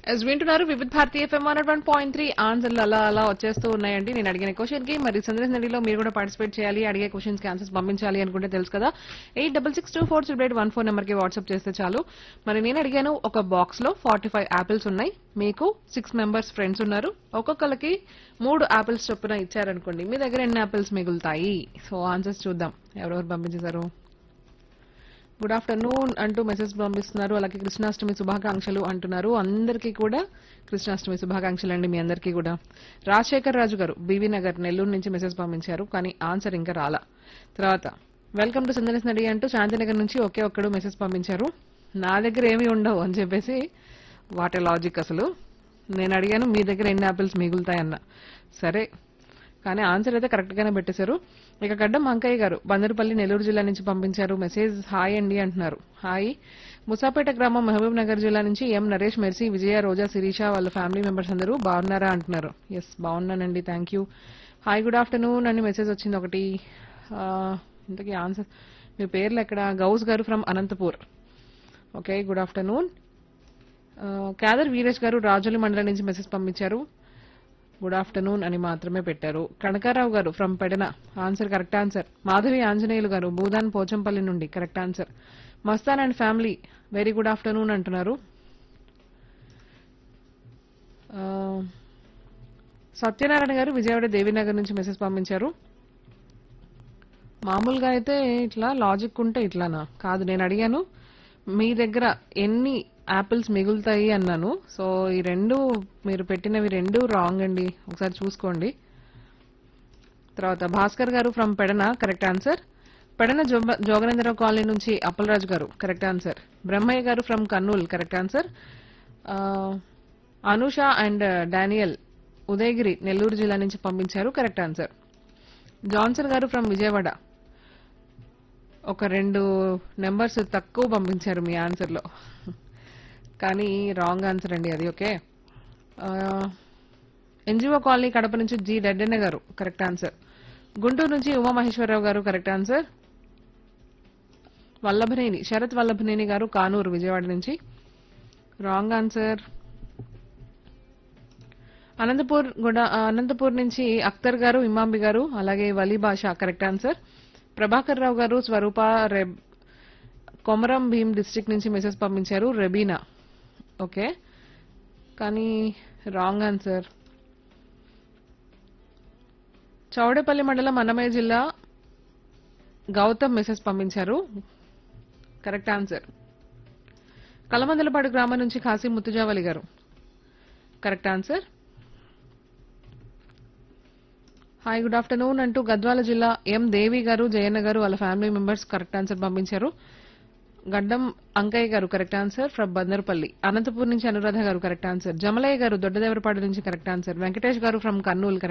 yes వింటున్నారు Vividh Bharati FM one one point three ఆన్సర్లు అలా అలా వచ్చేస్తూ ఉన్నాయండి నేను అడిగిన క్వశ్చన్ కి మరి సందేశ నడిలో మీరు కూడా పార్టిసిపేట్ చేయాలి అడిగే క్వశ్చన్స్ కి ఆన్సర్స్ పంపించాలి అనుకుంటే తెలుసు కదా eight double six two four triple eight one four number కి వాట్సాప్ చేస్తే చాలు మరి నేను అడిగాను ఒక బాక్స్ లో ఫార్టీ ఫైవ్ యాపిల్స్ ఉన్నాయి మీకు సిక్స్ మెంబర్స్ ఫ్రెండ్స్ ఉన్నారు ఒక్కొక్కరికి మూడు యాపిల్స్ చొప్పున ఇచ్చారనుకోండి మీ దగ్గర ఎన్ని యాపిల్స్ మిగులుతాయి సో ఆన్సర్స్ చూద్దాం ఎవరెవరు పంపించేశారు గుడ్ ఆఫ్టర్నూన్ అంటూ మెసేజ్ పంపిస్తున్నారు అలాగే కృష్ణాష్టమి శుభాకాంక్షలు అంటున్నారు అందరికీ కూడా కృష్ణాష్టమి శుభాకాంక్షలు అండి మీ అందరికీ కూడా రాజశేఖర్ రాజు గారు బీవీ నగర్ నెల్లూరు నుంచి మెసేజ్ పంపించారు కానీ ఆన్సర్ ఇంకా రాలా తర్వాత వెల్కమ్ టు సందర్శన నడి అంటూ శాంతినగర్ నుంచి ఒకే ఒక్కడు మెసేజ్ పంపించారు నా దగ్గర ఏమీ ఉండవు అని చెప్పేసి వాటి లాజిక్ అసలు నేను అడిగాను మీ దగ్గర ఎన్ని యాపిల్స్ మిగులుతాయన్న సరే కానీ ఆన్సర్ అయితే కరెక్ట్ గానే పెట్టేశారు ఇక గడ్డం అంకయ్య గారు బందరుపల్లి నెల్లూరు జిల్లా నుంచి పంపించారు మెసేజ్ హాయ్ అండి అంటున్నారు హాయ్ ముసాపేట గ్రామం మహబూబ్ నగర్ జిల్లా నుంచి ఎం నరేష్ మెర్సీ విజయ రోజా శిరీష వాళ్ళ ఫ్యామిలీ మెంబర్స్ అందరూ బాగున్నారా అంటున్నారు ఎస్ బాగున్నానండి thank you hi good afternoon అని మెసేజ్ వచ్చింది ఒకటి ఆ, ఇంతకీ ఆన్సర్ మీ పేర్లు ఎక్కడ గౌస్ గారు from Anantapur okay good afternoon Khader Veeresh గారు రాజోలి మండలం నుంచి మెసేజ్ పంపించారు గుడ్ ఆఫ్టర్నూన్ అని మాత్రమే పెట్టారు కనకారావు గారు from Pedana answer correct answer Madhavi Anjaneyulu గారు భూదాన్ పోచంపల్లి నుండి correct answer Mastan and family very good afternoon అంటున్నారు ఆ, సత్యనారాయణ గారు విజయవాడ దేవీనగర్ నుంచి మెసేజ్ పంపించారు మామూలుగా అయితే ఇట్లా లాజిక్ ఉంటే ఇట్లానా కాదు నేను అడిగాను మీ దగ్గర ఎన్ని యాపిల్స్ మిగులుతాయి అన్నాను సో ఈ రెండు మీరు పెట్టినవి రెండు రాంగ్ అండి ఒకసారి చూసుకోండి తర్వాత భాస్కర్ గారు from Pedana correct answer Pedana జోగ- జోగనేంద్రరావు కాలనీ నుంచి అప్పలరాజు గారు కరెక్ట్ ఆన్సర్ బ్రహ్మయ్య గారు ఫ్రమ్ కర్నూల్ కరెక్ట్ ఆన్సర్ ఆ, అనూష అండ్ డానియల్ ఉదయగిరి నెల్లూరు జిల్లా నుంచి పంపించారు కరెక్ట్ ఆన్సర్ జాన్సన్ గారు ఫ్రమ్ విజయవాడ ఒక రెండు నెంబర్స్ తక్కువ పంపించారు మీ ఆన్సర్లో కానీ రాంగ్ ఆన్సర్ అండి అది ఓకే ఎన్జిఓ కాలనీ కడప నుంచి జి రెడ్డన్న గారు కరెక్ట్ ఆన్సర్ గుంటూరు నుంచి ఉమామహేశ్వరరావు గారు కరెక్ట్ ఆన్సర్ వల్లభనేని శరత్ వల్లభనేని గారు కానూరు విజయవాడ నుంచి రాంగ్ ఆన్సర్ అనంతపూర్ కూడా అనంతపూర్ నుంచి అఖ్తర్ గారు ఇమాంబి గారు అలాగే వలీ భాష కరెక్ట్ ఆన్సర్ ప్రభాకర్ రావు గారు స్వరూప రెబ్ కొమరం భీం డిస్ట్రిక్ట్ నుంచి మెసేజ్ పంపించారు రెబీనా ఓకే కానీ రాంగ్ ఆన్సర్ చౌడేపల్లి మండలం అన్నమయ్య జిల్లా గౌతమ్ మెసేజ్ పంపించారు కరెక్ట్ ఆన్సర్ కలమందలపాడు గ్రామం నుంచి కాశీ ముత్తుజావలి గారు correct answer hi good afternoon అంటూ గద్వాల జిల్లా ఎం దేవి గారు జయన్న గారు వాళ్ళ ఫ్యామిలీ మెంబర్స్ కరెక్ట్ ఆన్సర్ పంపించారు గడ్డం అంకయ్య గారు correct answer from Bandarpalli Anantapur నుంచి అనురాధ గారు కరెక్ట్ ఆన్సర్ జమలయ్య గారు దొడ్డదేవరపాడు నుంచి కరెక్ట్ ఆన్సర్ వెంకటేష్ గారు ఫ్రమ్ కర్నూలు